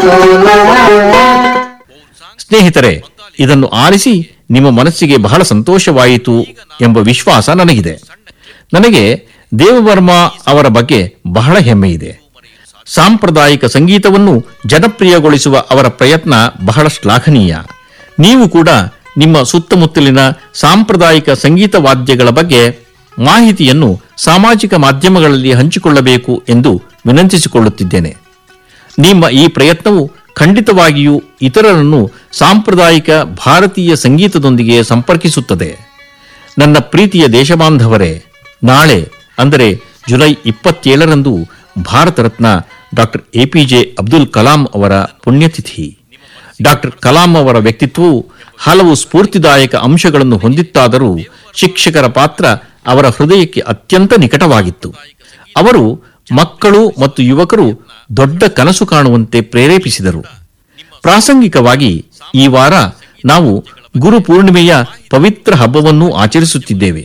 ಸ್ನೇಹಿತರೆ ಇದನ್ನು ಆಲಿಸಿ ನಿಮ್ಮ ಮನಸ್ಸಿಗೆ ಬಹಳ ಸಂತೋಷವಾಯಿತು ಎಂಬ ವಿಶ್ವಾಸ ನನಗಿದೆ ನನಗೆ ದೇವವರ್ಮ ಅವರ ಬಗ್ಗೆ ಬಹಳ ಹೆಮ್ಮೆ ಇದೆ ಸಾಂಪ್ರದಾಯಿಕ ಸಂಗೀತವನ್ನು ಜನಪ್ರಿಯಗೊಳಿಸುವ ಅವರ ಪ್ರಯತ್ನ ಬಹಳ ಶ್ಲಾಘನೀಯ ನೀವು ಕೂಡ ನಿಮ್ಮ ಸುತ್ತಮುತ್ತಲಿನ ಸಾಂಪ್ರದಾಯಿಕ ಸಂಗೀತ ವಾದ್ಯಗಳ ಬಗ್ಗೆ ಮಾಹಿತಿಯನ್ನು ಸಾಮಾಜಿಕ ಮಾಧ್ಯಮಗಳಲ್ಲಿ ಹಂಚಿಕೊಳ್ಳಬೇಕು ಎಂದು ವಿನಂತಿಸಿಕೊಳ್ಳುತ್ತಿದ್ದೇನೆ ನಿಮ್ಮ ಈ ಪ್ರಯತ್ನವು ಖಂಡಿತವಾಗಿಯೂ ಇತರರನ್ನು ಸಾಂಪ್ರದಾಯಿಕ ಭಾರತೀಯ ಸಂಗೀತದೊಂದಿಗೆ ಸಂಪರ್ಕಿಸುತ್ತದೆ ನನ್ನ ಪ್ರೀತಿಯ ದೇಶಬಾಂಧವರೇ ನಾಳೆ ಅಂದರೆ ಜುಲೈ ಇಪ್ಪತ್ತೇಳರಂದು ಭಾರತ ರತ್ನ ಡಾಕ್ಟರ್ ಎಪಿಜೆ ಅಬ್ದುಲ್ ಕಲಾಂ ಅವರ ಪುಣ್ಯತಿಥಿ ಡಾಕ್ಟರ್ ಕಲಾಂ ಅವರ ವ್ಯಕ್ತಿತ್ವವು ಹಲವು ಸ್ಫೂರ್ತಿದಾಯಕ ಅಂಶಗಳನ್ನು ಹೊಂದಿತ್ತಾದರೂ ಶಿಕ್ಷಕರ ಪಾತ್ರ ಅವರ ಹೃದಯಕ್ಕೆ ಅತ್ಯಂತ ನಿಕಟವಾಗಿತ್ತು ಅವರು ಮಕ್ಕಳು ಮತ್ತು ಯುವಕರು ದೊಡ್ಡ ಕನಸು ಕಾಣುವಂತೆ ಪ್ರೇರೇಪಿಸಿದರು ಪ್ರಾಸಂಗಿಕವಾಗಿ ಈ ವಾರ ನಾವು ಗುರು ಪೂರ್ಣಿಮೆಯ ಪವಿತ್ರ ಹಬ್ಬವನ್ನು ಆಚರಿಸುತ್ತಿದ್ದೇವೆ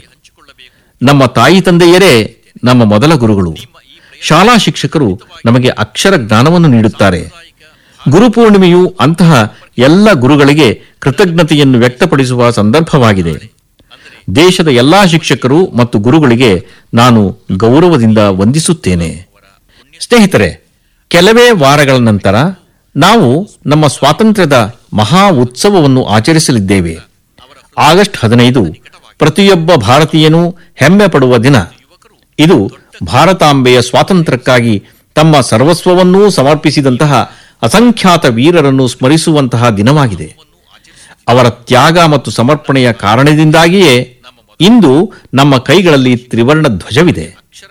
ನಮ್ಮ ತಾಯಿ ತಂದೆಯರೇ ನಮ್ಮ ಮೊದಲ ಗುರುಗಳು ಶಾಲಾ ಶಿಕ್ಷಕರು ನಮಗೆ ಅಕ್ಷರ ಜ್ಞಾನವನ್ನು ನೀಡುತ್ತಾರೆ ಗುರುಪೂರ್ಣಿಮೆಯು ಅಂತಹ ಎಲ್ಲ ಗುರುಗಳಿಗೆ ಕೃತಜ್ಞತೆಯನ್ನು ವ್ಯಕ್ತಪಡಿಸುವ ಸಂದರ್ಭವಾಗಿದೆ ದೇಶದ ಎಲ್ಲಾ ಶಿಕ್ಷಕರು ಮತ್ತು ಗುರುಗಳಿಗೆ ನಾನು ಗೌರವದಿಂದ ವಂದಿಸುತ್ತೇನೆ ಸ್ನೇಹಿತರೆ ಕೆಲವೇ ವಾರಗಳ ನಂತರ ನಾವು ನಮ್ಮ ಸ್ವಾತಂತ್ರ್ಯದ ಮಹಾ ಉತ್ಸವವನ್ನು ಆಚರಿಸಲಿದ್ದೇವೆ ಆಗಸ್ಟ್ ಹದಿನೈದು ಪ್ರತಿಯೊಬ್ಬ ಭಾರತೀಯನೂ ಹೆಮ್ಮೆ ಪಡುವ ದಿನ ಇದು ಭಾರತಾಂಬೆಯ ಸ್ವಾತಂತ್ರ್ಯಕ್ಕಾಗಿ ತಮ್ಮ ಸರ್ವಸ್ವವನ್ನೂ ಸಮರ್ಪಿಸಿದಂತಹ ಅಸಂಖ್ಯಾತ ವೀರರನ್ನು ಸ್ಮರಿಸುವಂತಹ ದಿನವಾಗಿದೆ ಅವರ ತ್ಯಾಗ ಮತ್ತು ಸಮರ್ಪಣೆಯ ಕಾರಣದಿಂದಾಗಿಯೇ ಇಂದು ನಮ್ಮ ಕೈಗಳಲ್ಲಿ ತ್ರಿವರ್ಣ ಧ್ವಜವಿದೆ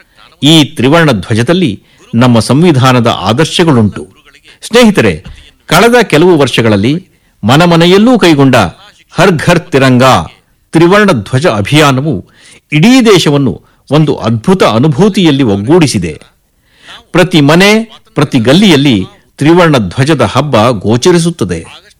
ಈ ತ್ರಿವರ್ಣ ಧ್ವಜದಲ್ಲಿ ನಮ್ಮ ಸಂವಿಧಾನದ ಆದರ್ಶಗಳುಂಟು ಸ್ನೇಹಿತರೆ ಕಳೆದ ಕೆಲವು ವರ್ಷಗಳಲ್ಲಿ ಮನಮನೆಯಲ್ಲೂ ಕೈಗೊಂಡ ಹರ್ ಘರ್ ತಿರಂಗಾ ತ್ರಿವರ್ಣ ಧ್ವಜ ಅಭಿಯಾನವು ಇಡೀ ದೇಶವನ್ನು ಒಂದು ಅದ್ಭುತ ಅನುಭೂತಿಯಲ್ಲಿ ಒಗ್ಗೂಡಿಸಿದೆ ಪ್ರತಿ ಮನೆ ಪ್ರತಿ ಗಲ್ಲಿಯಲ್ಲಿ ತ್ರಿವರ್ಣ ಧ್ವಜದ ಹಬ್ಬ ಗೋಚರಿಸುತ್ತದೆ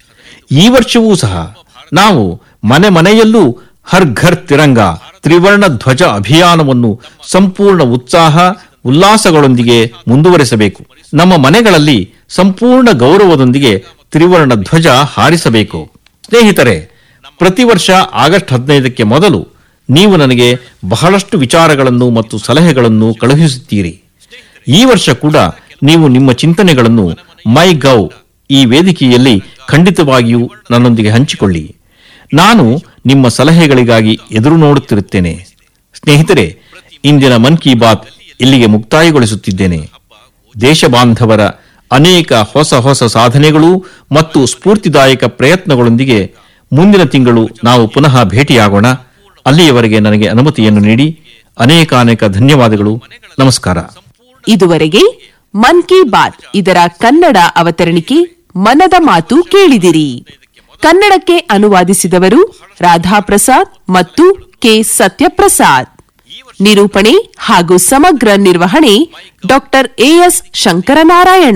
ಈ ವರ್ಷವೂ ಸಹ ನಾವು ಮನೆ ಮನೆಯಲ್ಲೂ ಹರ್ ಘರ್ ತಿರಂಗ ತ್ರಿವರ್ಣ ಧ್ವಜ ಅಭಿಯಾನವನ್ನು ಸಂಪೂರ್ಣ ಉತ್ಸಾಹ ಉಲ್ಲಾಸಗಳೊಂದಿಗೆ ಮುಂದುವರೆಸಬೇಕು ನಮ್ಮ ಮನೆಗಳಲ್ಲಿ ಸಂಪೂರ್ಣ ಗೌರವದೊಂದಿಗೆ ತ್ರಿವರ್ಣ ಧ್ವಜ ಹಾರಿಸಬೇಕು ಸ್ನೇಹಿತರೆ ಪ್ರತಿ ವರ್ಷ ಆಗಸ್ಟ್ ಹದಿನೈದಕ್ಕೆ ಮೊದಲು ನೀವು ನನಗೆ ಬಹಳಷ್ಟು ವಿಚಾರಗಳನ್ನು ಮತ್ತು ಸಲಹೆಗಳನ್ನು ಕಳುಹಿಸುತ್ತೀರಿ ಈ ವರ್ಷ ಕೂಡ ನೀವು ನಿಮ್ಮ ಚಿಂತನೆಗಳನ್ನು ಮೈ ಗೌ ಈ ವೇದಿಕೆಯಲ್ಲಿ ಖಂಡಿತವಾಗಿಯೂ ನನ್ನೊಂದಿಗೆ ಹಂಚಿಕೊಳ್ಳಿ ನಾನು ನಿಮ್ಮ ಸಲಹೆಗಳಿಗಾಗಿ ಎದುರು ನೋಡುತ್ತಿರುತ್ತೇನೆ ಸ್ನೇಹಿತರೆ ಇಂದಿನ ಮನ್ ಕಿ ಬಾತ್ ಇಲ್ಲಿಗೆ ಮುಕ್ತಾಯಗೊಳಿಸುತ್ತಿದ್ದೇನೆ ದೇಶ ಬಾಂಧವರ ಅನೇಕ ಹೊಸ ಹೊಸ ಸಾಧನೆಗಳು ಮತ್ತು ಸ್ಫೂರ್ತಿದಾಯಕ ಪ್ರಯತ್ನಗಳೊಂದಿಗೆ ಮುಂದಿನ ತಿಂಗಳು ನಾವು ಪುನಃ ಭೇಟಿಯಾಗೋಣ ಅಲ್ಲಿಯವರೆಗೆ ನನಗೆ ಅನುಮತಿಯನ್ನು ನೀಡಿ ಅನೇಕಾನೇಕ ಧನ್ಯವಾದಗಳು ನಮಸ್ಕಾರ ಇದುವರೆಗೆ ಮನ್ ಕಿ ಬಾತ್ ಇದರ ಕನ್ನಡ ಅವತರಣಿಕೆ ಮನದ ಮಾತು ಕೇಳಿದಿರಿ ಕನ್ನಡಕ್ಕೆ ಅನುವಾದಿಸಿದವರು ರಾಧಾಪ್ರಸಾದ್ ಮತ್ತು ಕೆ ಸತ್ಯಪ್ರಸಾದ್ ನಿರೂಪಣೆ ಹಾಗೂ ಸಮಗ್ರ ನಿರ್ವಹಣೆ ಡಾಕ್ಟರ್ ಎಎಸ್ ಶಂಕರನಾರಾಯಣ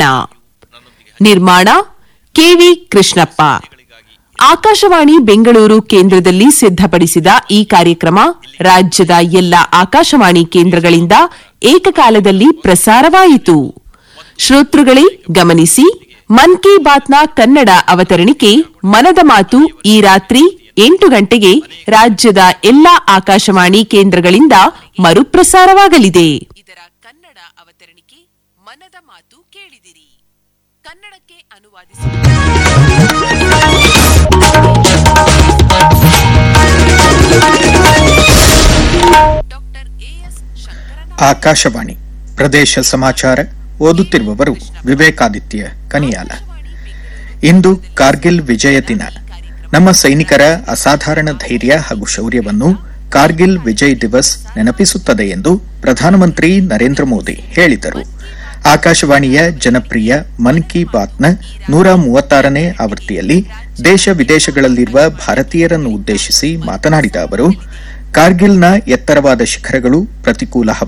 ನಿರ್ಮಾಣ ಕೆವಿ ಕೃಷ್ಣಪ್ಪ ಆಕಾಶವಾಣಿ ಬೆಂಗಳೂರು ಕೇಂದ್ರದಲ್ಲಿ ಸಿದ್ಧಪಡಿಸಿದ ಈ ಕಾರ್ಯಕ್ರಮ ರಾಜ್ಯದ ಎಲ್ಲ ಆಕಾಶವಾಣಿ ಕೇಂದ್ರಗಳಿಂದ ಏಕಕಾಲದಲ್ಲಿ ಪ್ರಸಾರವಾಯಿತು ಶ್ರೋತೃಗಳೇ ಗಮನಿಸಿ ಮನ್ ಕಿ ಬಾತ್ನ ಕನ್ನಡ ಅವತರಣಿಕೆ ಮನದ ಮಾತು ಈ ರಾತ್ರಿ ಎಂಟು ಗಂಟೆಗೆ ರಾಜ್ಯದ ಎಲ್ಲಾ ಆಕಾಶವಾಣಿ ಕೇಂದ್ರಗಳಿಂದ ಮರುಪ್ರಸಾರವಾಗಲಿದೆ ಇದರ ಕನ್ನಡ ಅವತರಣಿಕೆ ಮನದ ಮಾತು ಕೇಳಿದಿರಿ ಕನ್ನಡಕ್ಕೆ ಅನುವಾದಿಸಿದ ಡಾಕ್ಟರ್ ಎಎಸ್ ಶಂಕರನಾರಾಯಣ ಆಕಾಶವಾಣಿ ಪ್ರದೇಶ ಸಮಾಚಾರ ಓದುತ್ತಿರುವವರು ವಿವೇಕಾದಿತ್ಯ ಕನಿಯಾಲ ಇಂದು ಕಾರ್ಗಿಲ್ ವಿಜಯ ದಿನ ನಮ್ಮ ಸೈನಿಕರ ಅಸಾಧಾರಣ ಧೈರ್ಯ ಹಾಗೂ ಶೌರ್ಯವನ್ನು ಕಾರ್ಗಿಲ್ ವಿಜಯ್ ದಿವಸ್ ನೆನಪಿಸುತ್ತದೆ ಎಂದು ಪ್ರಧಾನಮಂತ್ರಿ ನರೇಂದ್ರ ಮೋದಿ ಹೇಳಿದರು ಆಕಾಶವಾಣಿಯ ಜನಪ್ರಿಯ ಮನ್ ಕಿ ಬಾತ್ನ ನೂರ ಮೂವತ್ತಾರನೇ ಆವೃತ್ತಿಯಲ್ಲಿ ದೇಶ ವಿದೇಶಗಳಲ್ಲಿರುವ ಭಾರತೀಯರನ್ನು ಉದ್ದೇಶಿಸಿ ಮಾತನಾಡಿದ ಅವರು ಕಾರ್ಗಿಲ್ನ ಎತ್ತರವಾದ ಶಿಖರಗಳು ಪ್ರತಿಕೂಲ